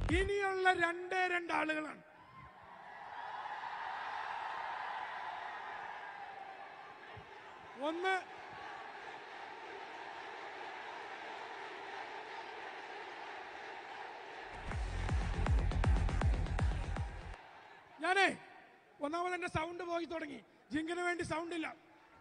ഇനിയുള്ള രണ്ടേ രണ്ട് ആളുകളാണ് ഒന്ന് ഞാനേ ഒന്നാമത് എന്റെ സൗണ്ട് പോയി തുടങ്ങി ജിങ്കിന് വേണ്ടി സൗണ്ട് ഇല്ല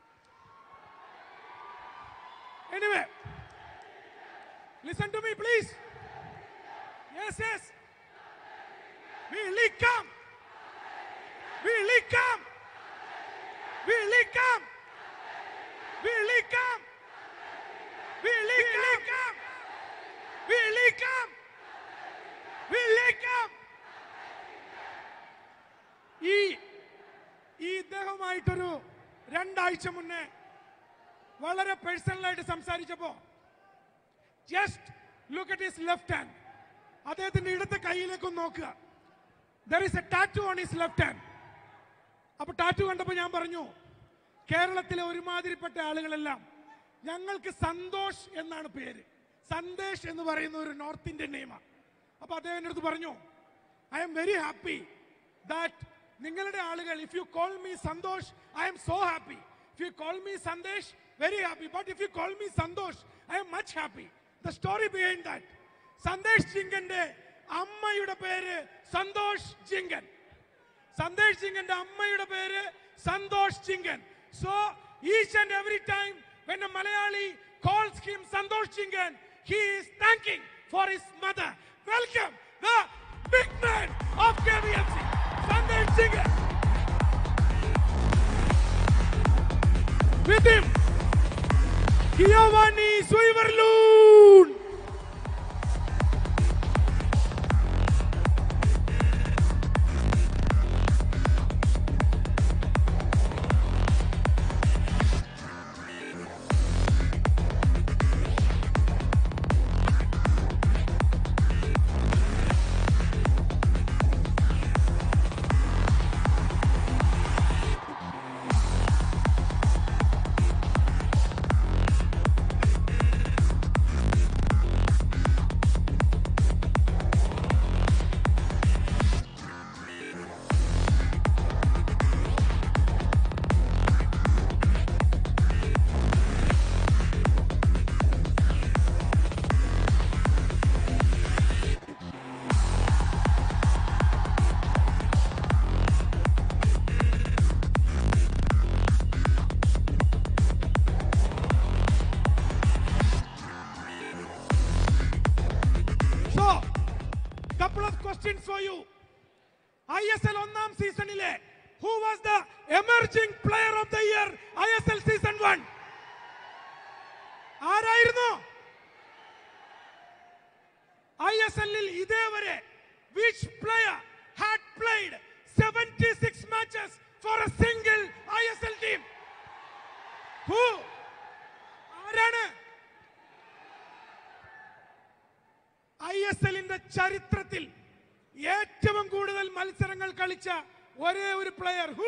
anyway listen to me please yes yes വിളിക്കാം വിളിക്കാം വിളിക്കാം വിളിക്കാം വിളിക്കാം വിളിക്കാം വിളിക്കാം ഈ ഈ ഇദ്ദേഹവുമായിട്ടൊരു രണ്ടാഴ്ച മുന്നേ വളരെ പേഴ്സണലായിട്ട് സംസാരിച്ചപ്പോ just look at his left hand അദ്ദേഹത്തിന്റെ ഇടത്തെ കൈയിലേക്ക് ഒന്ന് നോക്കുക there is a tattoo on his left hand അപ്പൊ ടാറ്റു കണ്ടപ്പോ ഞാൻ പറഞ്ഞു കേരളത്തിലെ ഒരുമാതിരിപ്പെട്ട ആളുകളെല്ലാം ഞങ്ങൾക്ക് സന്തോഷ് എന്നാണ് പേര് സന്ദേശ് എന്ന് പറയുന്ന ഒരു നോർത്ത് ഇന്ത്യൻ നെയ്മാണ് അപ്പൊ അദ്ദേഹം എൻ്റെ അടുത്ത് പറഞ്ഞു I'm very happy that നിങ്ങളുടെ ആളുകൾ if you call me Santhosh I'm so happy if you call me Sandesh very happy but if you call me Santhosh I'm much happy the story behind that Sandesh ജിങ്കന്റെ അമ്മയുടെ പേര് സന്തോഷ് ജിങ്കൻ സന്ദേശ് സിംഗിന്റെ അമ്മയുടെ പേര് Santhosh Jhingan so each and every time when a Malayali calls him Santhosh Jhingan he is thanking for his mother welcome the big man of KVMC Sandesh Jhingan with him Giovanni Suiverloon So, couple of questions for you. ISL ഒന്നാം സീസണിലെ who was the emerging player of the year I S L season one ആരായിരുന്നു I S എല്ലിൽ ഇതേവരെ which player had played seventy six matches for a single I S L team who ആരാണ് I S എല്ലിന്റെ ചരിത്രത്തിൽ ഏറ്റവും കൂടുതൽ മത്സരങ്ങൾ കളിച്ച ഒരേ ഒരു പ്ലെയർ ഹൂ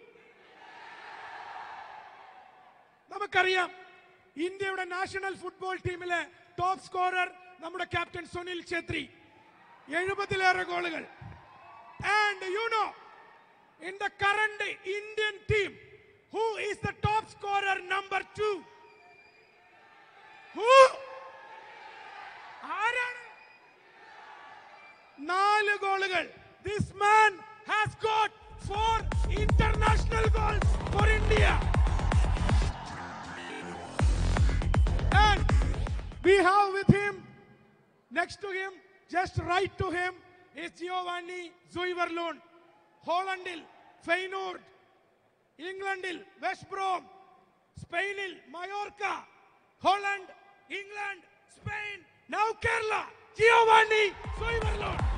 നമുക്കറിയാം ഇന്ത്യയുടെ നാഷണൽ ഫുട്ബോൾ ടീമിലെ ടോപ്പ് സ്കോറർ നമ്മുടെ ക്യാപ്റ്റൻ സുനിൽ ഛേത്രി എഴുപതിലേറെ ഗോളുകൾ and you know in the current Indian team who is the top scorer number two who ആരാണ് നാല് ഗോളുകൾ this man has got four international goals for India and we have with him next to him just right to him is Giovanni Zuiverloon ഹോളണ്ടിൽ Feyenoord ഇംഗ്ലണ്ടിൽ West Brom സ്പെയിനിൽ Mallorca Holland England Spain now Kerala Giovanni സുയിവർലോൺ